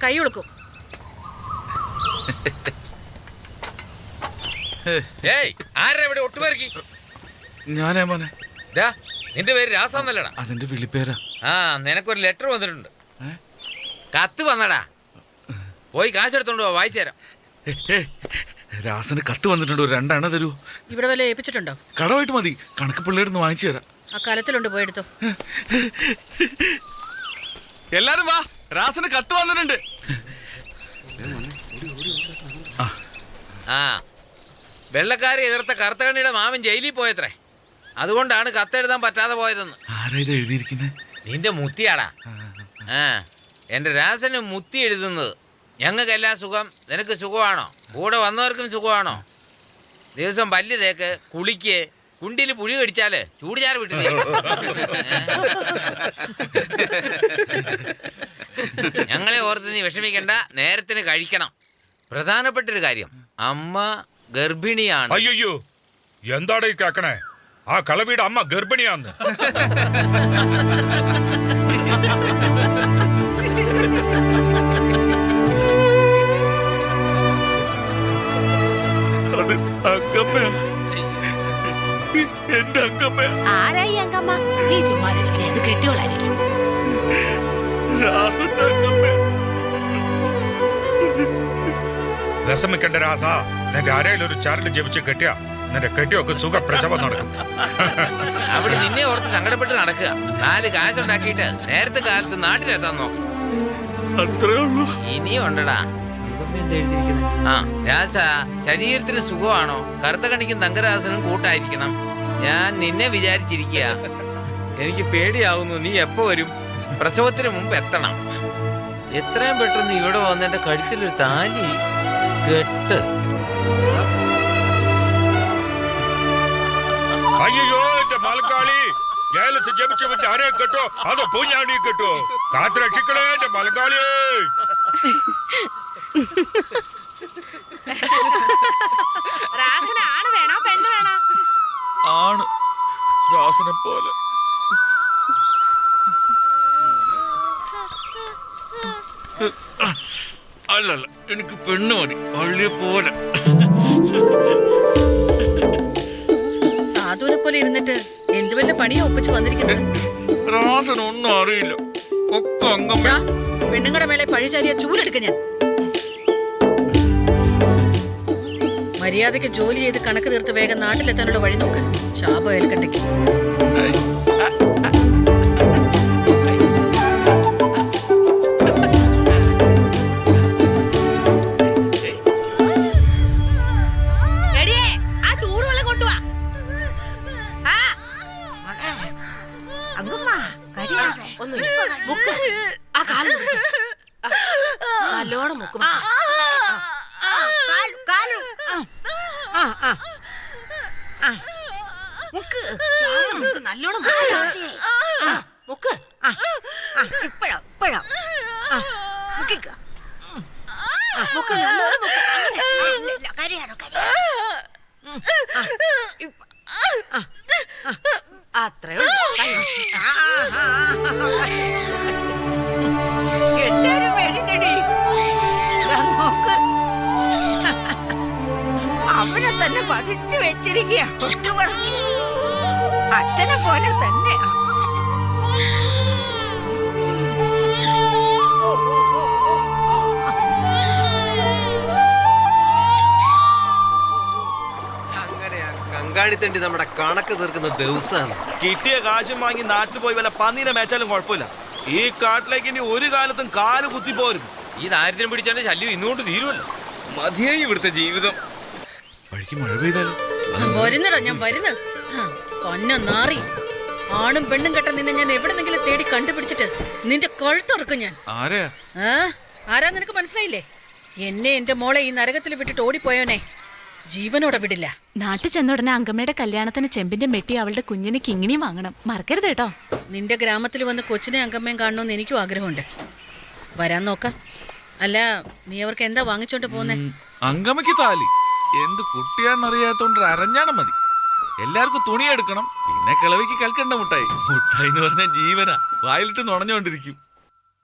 കൈ ഒളുക്കും ഏയ് ആരാ ഇവിടെ ഒട്ടുപേർക്കി ഞാനേ മോനെ ഡാ നിന്റെ പേര് രാസാന്നല്ലടാ അതിന്റെ വിളിപ്പേരാ ആ നിനക്കൊരു ലെറ്റർ വന്നിട്ടുണ്ട് ഏ? കത്ത് വന്നടാ പോയി കാശ് എടുത്തോണ്ട് പോ വായിച്ചു തരാം ഏ, ഏ, രാസന് കത്ത് വന്നിട്ടുണ്ട് ഒരു രണ്ടെണ്ണ തരൂ ഇവിടെ വല്ല ഏൽപ്പിച്ചിട്ടുണ്ടോ കടമായിട്ട് മതി കണക്ക് പിള്ളേരുടെ നിന്ന് വാങ്ങിച്ചു തരാം ആ കലത്തിലുണ്ട് പോയെടുത്തോ എല്ലാരും വാ രാസന് കത്ത് വന്നിട്ടുണ്ട് ആ വെള്ളക്കാരെ എതിർത്ത കറുത്തകണ്ണിയുടെ മാമൻ ജയിലിൽ പോയത്രേ അതുകൊണ്ടാണ് കത്തെഴുതാൻ പറ്റാതെ പോയതെന്ന് ആരാ ഇത് എഴുതിയിരിക്കുന്നത് നിന്റെ മുത്തിയാടാ ആ എൻ്റെ രാസന് മുത്തി എഴുതുന്നത് ഞങ്ങൾക്കെല്ലാം സുഖം നിനക്ക് സുഖമാണോ കൂടെ വന്നവർക്കും സുഖമാണോ ദിവസം പല്ല് തേക്ക് കുളിക്ക് കുണ്ടിൽ പുഴി കടിച്ചാല് ചൂടുചാറ് വിട്ടില്ലേ ഞങ്ങളെ ഓർത്ത് നീ വിഷമിക്കണ്ട നേരത്തിന് കഴിക്കണം പ്രധാനപ്പെട്ടൊരു കാര്യം അമ്മ ഗർഭിണിയാണ് അയ്യോ എന്താടാ ഈ കേക്കണേ ആ കളവിയുടെ അമ്മ ഗർഭിണിയാന്ന് അത് അങ്കമ്മയാ എന്റെ അങ്കമ്മയാ ആരായി അങ്കമ്മ നീ ചുമ്മാതിരിക്കണേ അത് കെട്ടിയോളായിരിക്കും രാസന്റെ അങ്കമ്മയാ വിഷമിക്കണ്ട രാസ നിന്റെ അരയിൽ ഒരു ചരട് ജപിച്ച് കെട്ടിയ നിന്റെ കെട്ടിയൊക്കെ സുഖ പ്രസവം നടക്കും അവിടെ നിന്നെ ഓർത്ത് സങ്കടപ്പെട്ട് നടക്കുക നാല് കാശുണ്ടാക്കിയിട്ട് നേരത്തെ കാലത്ത് നാട്ടിലെത്താൻ നോക്കും അത്രേ ഉള്ളൂ ഇനിയും ഉണ്ടടാ ആ രാസ ശരീരത്തിന് സുഖമാണോ കറുത്ത കണിക്കും തങ്കരാസനും കൂട്ടായിരിക്കണം ഞാൻ നിന്നെ വിചാരിച്ചിരിക്കുക എനിക്ക് പേടിയാവുന്നു നീ എപ്പോ വരും പ്രസവത്തിന് മുമ്പ് എത്തണം എത്രയും പെട്ടെന്ന് ഇവിടെ വന്ന് എന്റെ കഴുത്തിലൊരു താലി കെട്ട് അയ്യോ എന്റെ മലക്കാളി ഏലസ് ജപിച്ചവന്റെ അരയെ കെട്ടോ അതോ പൂഞ്ഞാണി കെട്ടോ കാത്ത് രക്ഷിക്കണേ എന്റെ മലക്കാളിയേ രാസന ആണ് വേണോ പെണ്ണ് വേണോ ആണ് രാസനെ പോലെ അല്ലല്ല എനിക്ക് പെണ്ണ് മതി പള്ളിയെ പോലെ സാധുവിനെ പോലെ ഇരുന്നിട്ട് എന്ത് വല്ല പണിയാ ഒപ്പിച്ച് വന്നിരിക്കുന്നത് രാസൻ ഒന്നും അറിയില്ല ഒക്കെ അങ്കമ്മ ദാ, പെണ്ണുങ്ങളുടെ മേലെ പഴിചാരിയ ചൂലെടുക്ക ഞാൻ മര്യാദയ്ക്ക് ജോലി ചെയ്ത് കണക്ക് തീർത്ത് വേഗം നാട്ടിലെത്താനുള്ള വഴി നോക്ക് ശാപം ഏൽക്കണ്ടെങ്കിൽ എടിയേ ആ ചൂടുവെള്ളം കൊണ്ടുവാ ആ അങ്കമ്മ കരിയാതെ ഒന്ന് മുക്ക് ആ കാല് പിടിച്ച്. ആ, നല്ലോണം മുക്കും മുക്ക് ശ്വാസം പിടിച്ച് നല്ലോണം മുക്ക്. ആ, മുക്ക് ഇപ്പഴാ ഇപ്പഴാ മുക്കിക്ക മുക്ക് നല്ലോണം മുക്ക് അങ്ങനെ കരിയാറോ കരിയാറോ അത്രേ ഉള്ളൂ എല്ലാരും വേണ്ടിട്ടടി നോക്ക് അവനെ തന്നെ പതിച്ചു വെച്ചിരിക്കുക അച്ഛനെ പോലെ തന്നെ കങ്കാണിത്തണ്ടി നമ്മുടെ കണക്ക് തീർക്കുന്ന ദിവസമാണ് കിട്ടിയ കാശും വാങ്ങി നാട്ടിൽ പോയി വല്ല പന്നീനെ മേച്ചാലും കുഴപ്പമില്ല ഈ കാട്ടിലേക്ക് ഇനി ഒരു കാലത്തും കാല് കുത്തി പോരുത് ഈ ദാരിദ്ര്യം പിടിച്ചോണ്ട് ശല്യം ഇന്നുകൊണ്ട് തീരുമല്ലോ മതിയായി ഇവിടുത്തെ ജീവിതം വഴിക്ക് മഴ പെയ്താലോ വരുന്നടാ ഞാൻ വരുന്ന കൊന്ന നാറി ആണും പെണ്ണും കെട്ട നിന്നെ ഞാൻ എവിടെന്നെങ്കിലും തേടി കണ്ടുപിടിച്ചിട്ട് നിന്റെ കഴുത്തുറക്കും ഞാൻ ആരെയാ ആ ആരാ നിനക്ക് മനസ്സിലായില്ലേ എന്നെ എന്റെ മോളെ ഈ നരകത്തിൽ വിട്ടിട്ട് ഓടിപ്പോയോനെ ജീവനോടെ വിടില്ല നാട്ടിൽ ചെന്ന ഉടനെ അങ്കമ്മയുടെ കല്യാണത്തിന് ചെമ്പിന്റെ മെട്ടി അവളുടെ കുഞ്ഞിന് കിങ്ങിണി വാങ്ങണം മറക്കരുത് കേട്ടോ നിന്റെ ഗ്രാമത്തിൽ വന്ന് കൊച്ചിനെ അങ്കമ്മയും കാണണമെന്ന് എനിക്കും ആഗ്രഹമുണ്ട് വരാൻ നോക്കാം അല്ല നീ അവർക്ക് എന്താ വാങ്ങിച്ചോണ്ട് പോന്നെ അങ്കമ്മയ്ക്ക് താലി എന്ത് കുട്ടിയാന്നറിയാത്തോണ്ട് അരഞ്ഞാണം മതി എല്ലാവർക്കും തുണി എടുക്കണം പിന്നെ കിളവിക്ക് കൽക്കണ്ട മുട്ടായി മുട്ടായി എന്ന് പറഞ്ഞ ജീവനാ വായിലിട്ട് നുണഞ്ഞോണ്ടിരിക്കും